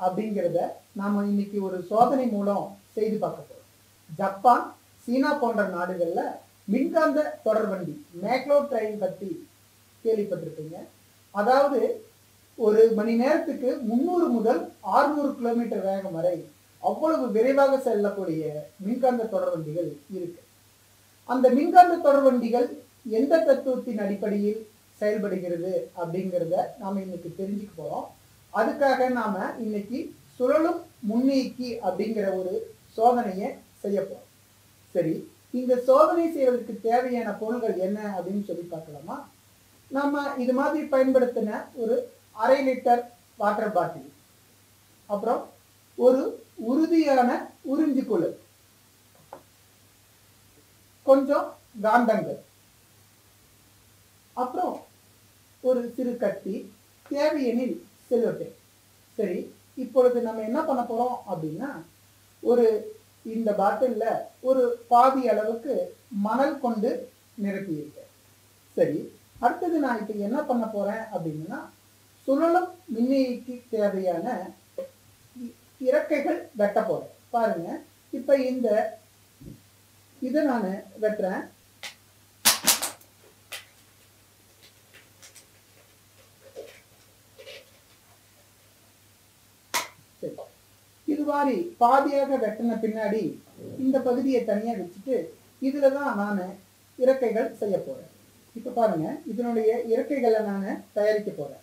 அப்படிங்கிறத நாம இன்னைக்கு ஒரு சோதனை மூலம் செய்து பார்க்க போறோம் ஜப்பான் சீனா போன்ற நாடுகள்ல மின்காந்த தொடர்வண்டி மேக்லோ ட்ரெயின் பத்தி கேள்விப்பட்டிருப்பீங்க அதாவது ஒரு மணி நேரத்துக்கு முந்நூறு முதல் 600 கிலோமீட்டர் வேகம் வரை அவ்வளவு விரைவாக செல்லக்கூடிய மின்காந்த தொடர்வண்டிகள் இருக்கு அந்த மின்காந்த தொடர்வண்டிகள் எந்த தத்துவத்தின் அடிப்படையில் செயல்படுகிறது அப்படிங்கிறத நாம இன்னைக்கு தெரிஞ்சுக்க போறோம் அதுக்காக நாம இன்னைக்கு சுழலும் முன்னீக்கி அப்படிங்கிற ஒரு சோதனையை செய்ய போறோம் சரி இந்த சோதனை செய்வதற்கு தேவையான பொருள்கள் என்ன அப்படின்னு சொல்லி பார்க்கலாமா நம்ம இது மாதிரி பயன்படுத்தின ஒரு அரை லிட்டர் வாட்டர் பாட்டில் அப்புறம் ஒரு உறுதியான உறிஞ்சு குழு கொஞ்சம் காந்தங்கள் அப்புறம் ஒரு சிறு கத்தி தேவையெனில் செல்லோட்டை சரி இப்பொழுது நம்ம என்ன பண்ண போறோம் அப்படின்னா ஒரு இந்த பாட்டில்ல ஒரு பாதி அளவுக்கு மணல் கொண்டு நிரப்பியிருக்கேன் சரி அடுத்தது நான் இப்போ என்ன பண்ண போறேன் அப்படின்னா சுழலும் மின்னிக்கு தேவையான இ- இறக்கைகள் வெட்ட போறேன் பாருங்க இப்ப இந்த இதை நான் வெட்டுறேன் சரி இது மாதிரி பாதியாக வெட்டின பின்னாடி இந்த பகுதியை தனியா வச்சுட்டு இதுல தான் நான் இறக்கைகள் செய்ய போறேன் இப்ப பாருங்க இதனுடைய இறக்கைகளை நான் தயாரிக்க போறேன்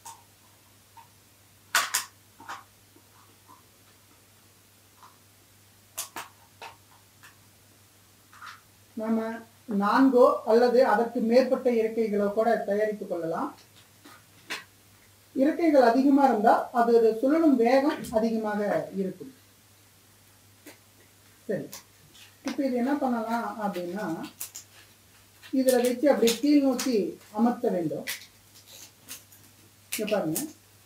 நாம நான்கோ அல்லது அதற்கு மேற்பட்ட இறக்கைகளோ கூட தயாரித்துக் கொள்ளலாம் இறக்கைகள் அதிகமா இருந்தா அது சுழலும் வேகம் அதிகமாக இருக்கும் சரி இப்போ இது என்ன பண்ணலாம் அப்படின்னா இதுல வச்சு அப்படியே கீழ் நோக்கி அமர்த்த வேண்டும் இங்க பாருங்க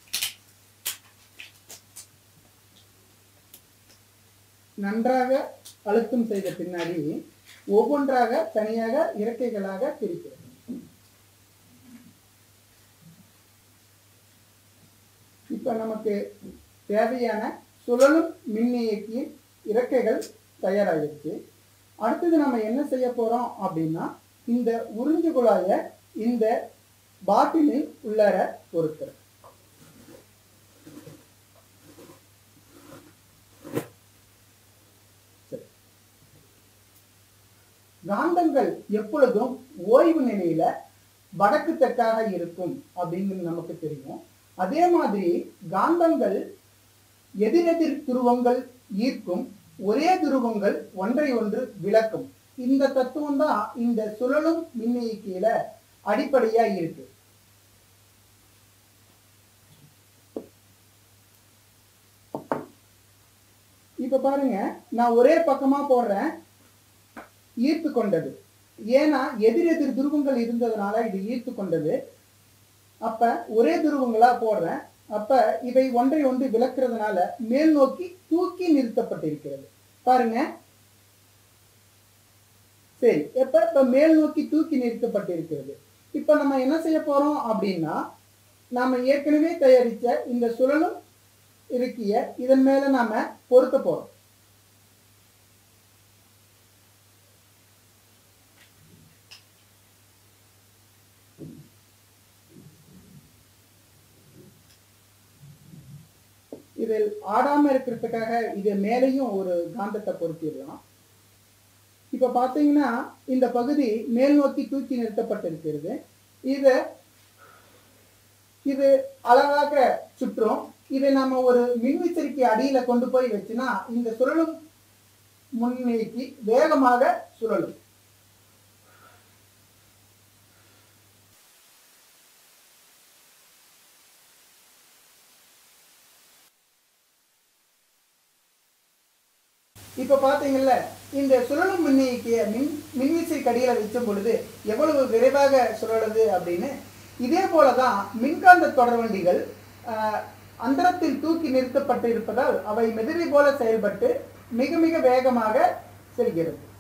நன்றாக அழுத்தம் செய்த பின்னாடி ஒவ்வொன்றாக தனியாக இறக்கைகளாக பிரிக்கிறது இப்ப நமக்கு தேவையான சுழலும் மின்னியக்கியின் இறக்கைகள் தயாராகிருச்சு அடுத்தது நம்ம என்ன செய்ய போறோம் அப்படின்னா இந்த உறிஞ்சு குழாய இந்த பாட்டிலில் உள்ளார பொருத்துறோம் சரி. காந்தங்கள் எப்பொழுதும் ஓய்வு நிலையில வடக்கு தெற்காக இருக்கும் அப்படிங்கிறது நமக்கு தெரியும் அதே மாதிரி காந்தங்கள் எதிரெதிர் துருவங்கள் ஈர்க்கும் ஒரே துருவங்கள் ஒன்றை ஒன்று விளக்கும் இந்த தத்துவம் தான் இந்த சுழலும் மின்னியக்கியில அடிப்படையா இருக்கு இப்ப பாருங்க நான் ஒரே பக்கமா போடுறேன் ஈர்த்து கொண்டது ஏன்னா எதிரெதிர் துருவங்கள் இருந்ததுனால இது ஈர்த்து கொண்டது அப்ப ஒரே துருவங்களா போடுறேன் அப்ப இவை ஒன்றை ஒன்று விளக்குறதுனால மேல் நோக்கி தூக்கி நிறுத்தப்பட்டிருக்கிறது பாருங்க சரி எப்ப இப்ப மேல் நோக்கி தூக்கி நிறுத்தப்பட்டிருக்கிறது இப்ப நம்ம என்ன செய்ய போறோம் அப்படின்னா நாம ஏற்கனவே தயாரிச்ச இந்த சுழலும் இருக்கிய இதன் மேல நாம பொருத்த போறோம் இதில் ஆடாம இருக்கிறதுக்காக இது மேலேயும் ஒரு காந்தத்தை பொருத்திடலாம் இப்ப பாத்தீங்கன்னா இந்த பகுதி மேல் நோக்கி தூக்கி நிறுத்தப்பட்டிருக்கிறது இது இது அழகாக சுற்றும் இதை நாம ஒரு மின்விச்சரிக்கை அடியில கொண்டு போய் வச்சுனா இந்த சுழலும் முன்னேக்கி வேகமாக சுழலும் இப்ப பாத்தீங்கல்ல இந்த சுழலும் மின்னியக்கிய மின் மின்விசை கடியில வைக்கும் பொழுது எவ்வளவு விரைவாக சுழலுது அப்படின்னு இதே போலதான் மின்காந்த தொடர்வண்டிகள் ஆஹ், அந்தரத்தில் தூக்கி நிறுத்தப்பட்டு இருப்பதால் அவை மெதுவை போல செயல்பட்டு மிக மிக வேகமாக செல்கிறது